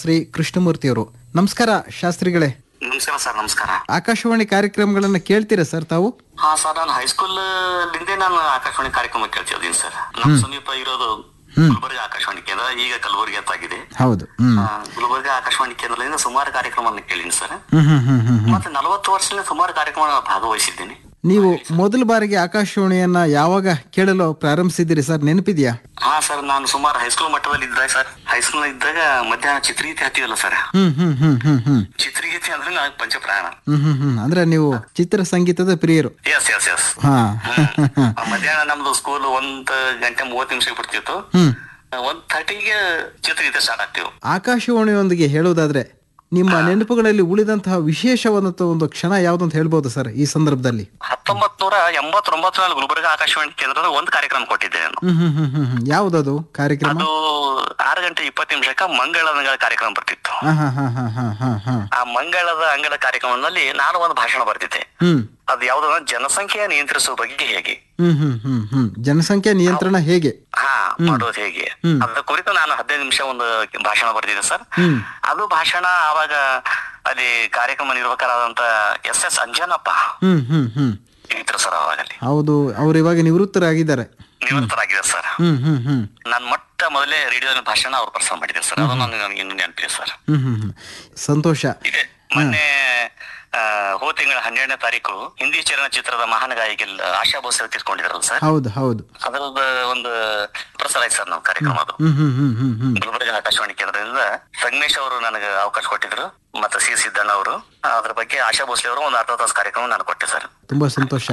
ಶ್ರೀ ಕೃಷ್ಣಮೂರ್ತಿಯವರು ನಮಸ್ಕಾರ ಶಾಸ್ತ್ರಿಗಳೇ ನಮಸ್ಕಾರ ಸರ್ ನಮಸ್ಕಾರ ಆಕಾಶವಾಣಿ ಕಾರ್ಯಕ್ರಮಗಳನ್ನ ಕೇಳ್ತೀರಾ ಸರ್ ತಾವು ಹಾ ಸರ್ ನಾನು ಹೈಸ್ಕೂಲ್ ಲಿಂದೇ ನಾನು ಆಕಾಶವಾಣಿ ಕಾರ್ಯಕ್ರಮ ಕೇಳ್ತಿದ್ದೀನಿ ಸರ್ ನಮ್ಮ ಸಮೀಪ ಇರೋದು ಗುಲ್ಬರ್ಗ ಆಕಾಶವಾಣಿ ಕೇಂದ್ರ ಈಗ ಕಲಬುರಗಿ ಅಂತಾಗಿದೆ ಹೌದು ಹ್ಮ್ ಆ, ಗುಲ್ಬರ್ಗ ಆಕಾಶವಾಣಿ ಕೇಂದ್ರದಿಂದ ಸುಮಾರು ಕಾರ್ಯಕ್ರಮವನ್ನು ಕೇಳೀನಿ ಸರ್ ಹ್ಮ್ ಹ್ಮ್ ಹ್ಮ್ ಹ್ಮ್ ಮತ್ತೆ ನಲವತ್ತು ವರ್ಷದಿಂದ ಸುಮಾರು ಕಾರ್ಯಕ್ರಮ ಭಾಗವಹಿಸಿದ್ದೀನಿ ನೀವು ಮೊದಲ ಬಾರಿಗೆ ಆಕಾಶವಾಣಿಯನ್ನ ಯಾವಾಗ ಕೇಳಲು ಪ್ರಾರಂಭಿಸಿದ್ದೀರಿ ಸರ್ ನೆನಪಿದ್ಯಾ ಹಾ ಸರ್ ನಾನು ಸುಮಾರು ಹೈಸ್ಕೂಲ್ ಮಟ್ಟದಲ್ಲಿ ಇದ್ದಾಗ ಸರ್ ಹೈಸ್ಕೂಲ್ ಇದ್ದಾಗ ಮಧ್ಯಾಹ್ನ ಚಿತ್ರಗೀತೆ ಹತ್ತಿವಲ್ಲ ಸರ್ ಹ್ಮ್ ಹ್ಮ್ ಹ್ಮ್ ಹ್ಮ್ ಹ್ಮ್ ಚಿತ್ರಗೀತೆ ಅಂದ್ರೆ ನಾನು ಪಂಚಪ್ರಾಣ ಹ್ಮ್ ಹ್ಮ್ ಹ್ಮ್ ಅಂದ್ರೆ ನೀವು ಚಿತ್ರ ಸಂಗೀತದ ಪ್ರಿಯರು ಎಸ್ ಎಸ್ ಎಸ್ ಹಾ ಮಧ್ಯಾಹ್ನ ನಮ್ದು ಸ್ಕೂಲ್ ಒಂದ್ ಗಂಟೆ ಮೂವತ್ತು ನಿಮಿಷ ಬಿಡ್ತಿತ್ತು ಹ್ಮ್ ಒಂದ್ ಥರ್ಟಿಗೆ ಚಿತ್ರಗೀತೆ ಸ್ಟಾರ್ಟ್ ಆಗ್ತೀವಿ ಆಕಾಶವಾಣಿಯೊಂದಿಗೆ ಹೇಳುವುದಾದ್ರೆ ನಿಮ್ಮ ನೆನಪುಗಳಲ್ಲಿ ಉಳಿದಂತಹ ವಿಶೇಷವಾದಂತ ಒಂದು ಕ್ಷಣ ಯಾವ್ದು ಅಂತ ಹೇಳ್ಬೋದು ಸರ್ ಈ ಸಂದರ್ಭದಲ್ಲಿ ಹತ್ತೊಂಬತ್ ನೂರ ಎಂಬತ್ತೊಂಬತ್ತರಲ್ಲಿ ಗುಲ್ಬರ್ಗ ಆಕಾಶವಾಣಿ ಕೇಂದ್ರದ ಒಂದು ಕಾರ್ಯಕ್ರಮ ಕೊಟ್ಟಿದ್ದೆ ನಾನು ಹ್ಮ್ ಹ್ಮ್ ಹ್ಮ್ ಹ್ಮ್ ಹ್ಮ್ ಯಾವ್ದದು ಕಾರ್ಯಕ್ರಮ ಅದು ಆರು ಗಂಟೆ ಇಪ್ಪತ್ತು ನಿಮಿಷಕ್ಕ ಮಂಗಳದ ಕಾರ್ಯಕ್ರಮ ಬರ್ತಿತ್ತು ಹಾ ಹಾ ಹಾ ಹಾ ಹಾ ಹಾ ಹಾ ಆ ಮಂಗಳದ ಅಂಗಳ ಕಾರ್ಯಕ್ರಮದಲ್ಲಿ ನಾನು ಒಂದು ಭಾಷಣ ಬರ್ತಿದ್ದೆ ಹ್ಮ್ ಅದು ಯಾವ್ದು ಜನಸಂಖ್ಯೆ ನಿಯಂತ್ರಿಸುವ ಬಗ್ಗೆ ಹೇಗೆ ಹ್ಮ್ ಹ್ಮ್ ಹ್ಮ್ ಹ್ಮ್ ಜನಸಂಖ್ಯಾ ನಿಯಂತ್ರಣ ಹೇಗೆ ಹಾ ಮಾಡೋದು ಹೇಗೆ ಅದರ ಕುರಿತು ನಾನು ಹದಿನೈದು ನಿಮಿಷ ಒಂದು ಭಾಷಣ ಬರ್ತಿದ್ದೆ ಸರ್ ಹ್ಮ್ ಅದು ಭಾಷಣ ಆವಾಗ ಅಲ್ಲಿ ಕಾರ್ಯಕ್ರಮ ನಿರ್ವಾಹಕರಾದಂತ ಎಸ್ ಎಸ್ ಅಂಜನಪ್ಪ ಹ್ಮ್ ಹ್ಮ್ ಹ್ಮ್ ಇದ್ರು ಸರ್ ಅವಾಗ ಅಲ್ಲಿ ಹೌದು ಅವ್ರು ಇವಾಗ ನಿವೃತ್ತರಾಗಿದ್ದಾರೆ ನಿವೃತ್ತರಾಗಿದೆ ಸರ್ ಹ್ಮ್ ಹ್ಮ್ ಹ್ಮ್ ನಾನು ಮೊಟ್ಟ ಮೊದಲೇ ರೇಡಿಯೋದಲ್ಲಿ ಭಾಷಣ ಅವ್ರು ಪ್ರಸಾರ ಮಾಡಿದ್ರು ಸರ್ ಅದು ನನಗೆ ನನಗೆ ಇನ್ನೂ ನೆನಪಿದೆ ಸರ್ ಹ್ಮ್ ಹ್ಮ್ ಹ್ಮ್ ಸಂತೋಷ ಇದೆ ಮೊನ್ನೆ ಆ, ಹೋದ ತಿಂಗಳ ಹನ್ನೆರಡನೇ ತಾರೀಕು ಹಿಂದಿ ಚಲನಚಿತ್ರದ ಮಹಾನ್ ಗಾಯಕಿ ಆಶಾ ಭೋಸಲೆ ತೀರ್ಕೊಂಡಿದ್ರಲ್ಲ ಸರ್ ಹೌದು ಹೌದು ಅದರದ ಒಂದು ಪ್ರಸಾರ ಆಯ್ತು ಸರ್ ನಮ್ಮ ಕಾರ್ಯಕ್ರಮ ಅದು ಹ್ಮ್ ಹ್ಮ್ ಹ್ಮ್ ಹ್ಮ್ ಹ್ಮ್ ಗುಲ್ಬರ್ಗ ಆಕಾಶವಾಣಿ ಕೇಂದ್ರದಿಂದ ಸಂಗಮೇಶ್ ಅವರು ನನಗೆ ಅವಕಾಶ ಕೊಟ್ಟಿದ್ರು ಮತ್ತೆ ಸಿ ಸಿದ್ದಣ್ಣ ಅವರು ಅದ್ರ ಬಗ್ಗೆ ಆಶಾ ಭೋಸ್ಲೆ ಅವರು ಒಂದು ಅರ್ಧ ತಾಸು ಕಾರ್ಯಕ್ರಮ ನಾನು ಕೊಟ್ಟೆ ಸರ್ ತುಂಬಾ ಸಂತೋಷ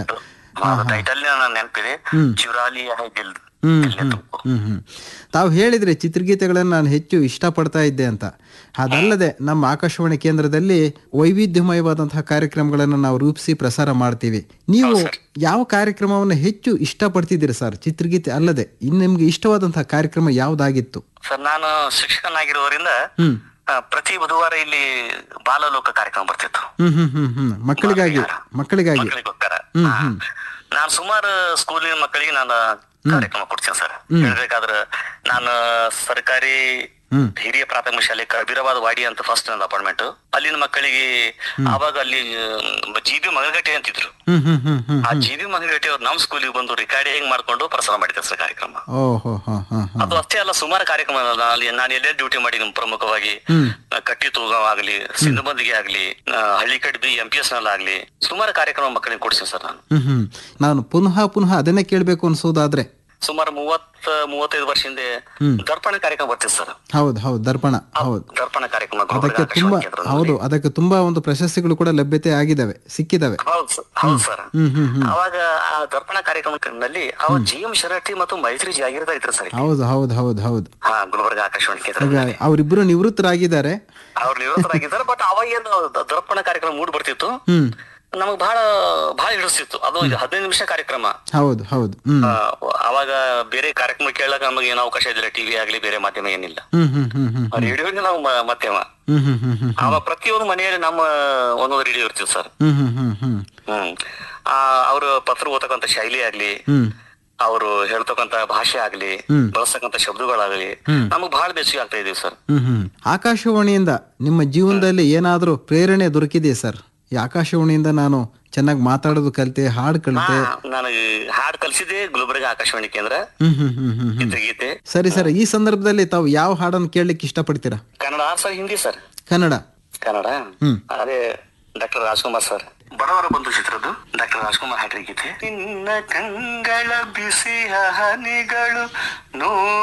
ಟೈಟಲ್ ನನ್ನ ನೆನಪಿದೆ ಚಿರಾಲಿ ಹೈ ದಿಲ್ ಹ್ಮ್ ದಿಲ್ ಹ್ಮ್ ತುಮ್ಕೋ. ಹ್ಮ್ ಹ್ಮ್ ತಾವು ಹೇಳಿದ್ರೆ ಚಿತ್ರಗೀತೆಗಳನ್ನು ನಾನು ಹೆಚ್ಚು ಇಷ್ಟಪಡ್ತಾ ಇದ್ದೆ ಅಂತ ಅದಲ್ಲದೆ ನಮ್ಮ ಆಕಾಶವಾಣಿ ಕೇಂದ್ರದಲ್ಲಿ ವೈವಿಧ್ಯಮಯವಾದಂತಹ ಕಾರ್ಯಕ್ರಮಗಳನ್ನು ನಾವು ರೂಪಿಸಿ ಪ್ರಸಾರ ಮಾಡ್ತೀವಿ ನೀವು ಯಾವ ಕಾರ್ಯಕ್ರಮವನ್ನು ಹೆಚ್ಚು ಇಷ್ಟಪಡ್ತಿದ್ದೀರಿ ಸರ್ ಚಿತ್ರಗೀತೆ ಅಲ್ಲದೆ ಇನ್ನು ನಿಮ್ಗೆ ಇಷ್ಟವಾದಂತಹ ಕಾರ್ಯಕ್ರಮ ಯಾವ್ದಾಗಿತ್ತು ಸರ್ ನಾನು ಶಿಕ್ಷಕನಾಗಿರೋದ್ರಿಂದ ಹ್ಮ್ ಆ, ಪ್ರತಿ ಬುಧವಾರ ಇಲ್ಲಿ ಬಾಲಲೋಕ ಕಾರ್ಯಕ್ರಮ ಬರ್ತಿತ್ತು ಹ್ಮ್ ಹ್ಮ್ ಹ್ಮ್ ಹ್ಮ್ ಮಕ್ಕಳಿಗಾಗಿ ಮಕ್ಕಳಿಗಾಗಿ ಮಕ್ಕಳಿಗೋಸ್ಕರ ಹಾ. ನಾನು ಸುಮಾರು ಸ್ಕೂಲಿನ ಮಕ್ಕಳಿಗೆ ನಾನು ಕಾರ್ಯಕ್ರಮ ಕೊಡ್ತೀನಿ ಸರ್ ಹೇಳ್ಬೇಕಾದ್ರೆ ನಾನು ಸರ್ಕಾರಿ ಹಿರಿಯ ಪ್ರಾಥಮಿಕ ಶಾಲೆ ಕಬೀರಾಬಾದ್ ವಾಡಿ ಅಂತ ಫಸ್ಟ್ ನನ್ನ ಅಪಾರ್ಟ್ಮೆಂಟ್ ಅಲ್ಲಿನ ಮಕ್ಕಳಿಗೆ ಆವಾಗ ಅಲ್ಲಿ ಜಿ ಬಿ ಮಗಗಟ್ಟೆ ಅಂತಿದ್ರು ಹ್ಮ್ ಹ್ಮ್ ಹ್ಮ್ ಹ್ಮ್ ಆ ಜಿ ಬಿ ಮಗಗಟ್ಟೆ ಅವ್ರು ನಮ್ ಸ್ಕೂಲಿಗೆ ಬಂದು ರಿಕಾರ್ಡಿಂಗ್ ಮಾಡ್ಕೊಂಡು ಪ್ರಸಾರ ಮಾಡಿದ್ರು ಸರ್ ಕಾರ್ಯಕ್ರಮ ಓ ಹೋ ಹೋ ಹಾ ಹಾ ಅದು ಅಷ್ಟೇ ಅಲ್ಲ ಸುಮಾರು ಕಾರ್ಯಕ್ರಮ ಅಲ್ಲ. ಅಲ್ಲಿ ನಾನು ಎಲ್ಲೇ ಡ್ಯೂಟಿ ಮಾಡಿದ್ದೀನಿ ಪ್ರಮುಖವಾಗಿ ಆ, ಕಟ್ಟಿ ತೂಗಾವ್ ಆಗ್ಲಿ ಸಿಂಧಬಂದಿಗೆ ಆಗ್ಲಿ ಆ, ಹಳ್ಳಿಕಡ್ ಬಿ ಎಂ ಪಿ ಎಸ್ ನಲ್ಲಿ ಆಗ್ಲಿ ಸುಮಾರು ಕಾರ್ಯಕ್ರಮ ಮಕ್ಕಳಿಗೆ ಕೊಡ್ತೀನಿ ಸರ್ ನಾನು ಹ್ಮ್ ಹ್ಮ್ ನಾನು ಪುನಃ ಪುನಃ ಅದನ್ನೇ ಕೇಳಬೇಕು ಅನ್ಸೋದಾದ್ರೆ ಸುಮಾರು ಮೂವತ್ತ ಮೂವತ್ತೈದು ವರ್ಷ ಹಿಂದೆ ದರ್ಪಣ ಕಾರ್ಯಕ್ರಮ ಬರ್ತಿತ್ತು ಸರ್ ಹೌದು ಹೌದು ದರ್ಪಣ ಹೌದು ದರ್ಪಣ ಕಾರ್ಯಕ್ರಮ ಗುಲ್ಬರ್ಗ ಅದಕ್ಕೆ ಆಕಾಶವಾಣಿ ತುಂಬಾ ಕೇಂದ್ರದಲ್ಲಿ. ಹೌದು ಅದಕ್ಕೆ ತುಂಬಾ ಒಂದು ಪ್ರಶಸ್ತಿಗಳು ಕೂಡ ಲಭ್ಯತೆ ಆಗಿದಾವೆ ಸಿಕ್ಕಿದಾವೆ ಹೌದು ಸರ್ ಹೌದು ಸರ್ ಹ್ಮ್ ಹ್ಮ್ ಹ್ಮ್ ಅವಾಗ ಆ ದರ್ಪಣ ಕಾರ್ಯಕ್ರಮದಲ್ಲಿ ಅವ ಜಿ ಎಂ ಶರಟಿ ಮತ್ತು ಮೈತ್ರಿ ಜಾಗೀರ್ದಾರ್ ಇದ್ರು ಸರ್ ಹೌದು ಹೌದು ಹೌದು ಹೌದು ಹಾ ಗುಲ್ಬರ್ಗ ಆಕಾಶವಾಣಿ ಈಗ ಕೇಂದ್ರ ಅವರಿಬ್ರು ನಿವೃತ್ತರಾಗಿದ್ದಾರೆ ಅವ್ರು ನಿವೃತ್ತರಾಗಿದ್ದಾರೆ ಬಟ್ ಅವಾಗ ಏನು ದ- ದರ್ಪಣ ಕಾರ್ಯಕ್ರಮ ಮೂಡ್ ಬರ್ತಿತ್ತು ಹ್ಮ್ ನಮಗ್ ಬಹಳ ಬಹಳ ಹಿಡಿಸ್ತಿತ್ತು ಅದು ಈಗ ಹದಿನೈದು ನಿಮಿಷ ಕಾರ್ಯಕ್ರಮ ಹೌದು ಹೌದು ಹ್ಮ್ ಆ, ಅವಾಗ ಬೇರೆ ಕಾರ್ಯಕ್ರಮ ಕೇಳಕ್ ನಮಗೆ ಏನು ಅವಕಾಶ ಇದಿಲ್ಲ ಟಿವಿ ಆಗ್ಲಿ ಬೇರೆ ಮಾಧ್ಯಮ ಏನಿಲ್ಲ ಹ್ಮ್ ಹ್ಮ್ ಹ್ಮ್ ಹ್ಮ್ ರೇಡಿಯೋಗೆ ನಾವು ಮ- ಮಾಧ್ಯಮ ಹ್ಮ್ ಹ್ಮ್ ಹ್ಮ್ ಹ್ಮ್ ಅವಾಗ ಪ್ರತಿಯೊಂದು ಮನೆಯಲ್ಲಿ ನಮ್ಮ ಒಂದೊಂದು ರೇಡಿಯೋ ಇರ್ತಿತ್ತು ಸರ್ ಹ್ಮ್ ಹ್ಮ್ ಹ್ಮ್ ಹ್ಮ್ ಹ್ಮ್ ಆ ಅವ್ರ ಪತ್ರ ಓದಕ್ಕಂತ ಶೈಲಿ ಆಗ್ಲಿ ಹ್ಮ್ ಅವರು ಹೇಳ್ತಕ್ಕಂತ ಭಾಷೆ ಆಗ್ಲಿ ಬಳಸ್ತಕ್ಕಂತ ಶಬ್ದಗಳಾಗ್ಲಿ ನಮಗ್ ಬಹಳ ಬೇಸಿಗೆ ಆಗ್ತಾ ಇದೀವಿ ಸರ್ ಹ್ಮ್ ಹ್ಮ್ ಆಕಾಶವಾಣಿಯಿಂದ ನಿಮ್ಮ ಜೀವನದಲ್ಲಿ ಏನಾದ್ರೂ ಪ್ರೇರಣೆ ದೊರಕಿದೆಯಾ ಸರ್ ಈ ಆಕಾಶವಾಣಿಯಿಂದ ನಾನು ಚೆನ್ನಾಗಿ ಮಾತಾಡೋದು ಕಲಿತೆ ಹಾಡು ಕಲಿತೆ ನನಗೆ ಹಾಡ್ ಕಲ್ಸಿದೆ ಗುಲ್ಬರ್ಗ ಆಕಾಶವಾಣಿ ಕೇಂದ್ರ ಹ್ಮ್ ಹ್ಮ್ ಹ್ಮ್ ಹ್ಮ್ ಹ್ಮ್ ಚಿತ್ರಗೀತೆ ಸರಿ ಸರ್ ಈ ಸಂದರ್ಭದಲ್ಲಿ ತಾವು ಯಾವ ಹಾಡನ್ನು ಕೇಳಲಿಕ್ಕೆ ಇಷ್ಟಪಡ್ತೀರಾ ಕನ್ನಡ ಸರ್ ಹಿಂದಿ ಸರ್ ಕನ್ನಡ ಕನ್ನಡ ಹ್ಮ್. ಅದೇ ಡಾಕ್ಟರ್ ರಾಜ್ಕುಮಾರ್ ಸರ್ ಬಡವರ ಬಂಧು ಚಿತ್ರದ್ದು ಡಾಕ್ಟರ್ ರಾಜ್ಕುಮಾರ್ ಹಾಡ್ರಿ ಗೀತೆ ನಿನ್ನ ಕಂಗಳ ಬಿಸಿ ಹನಿಗಳು ನೋ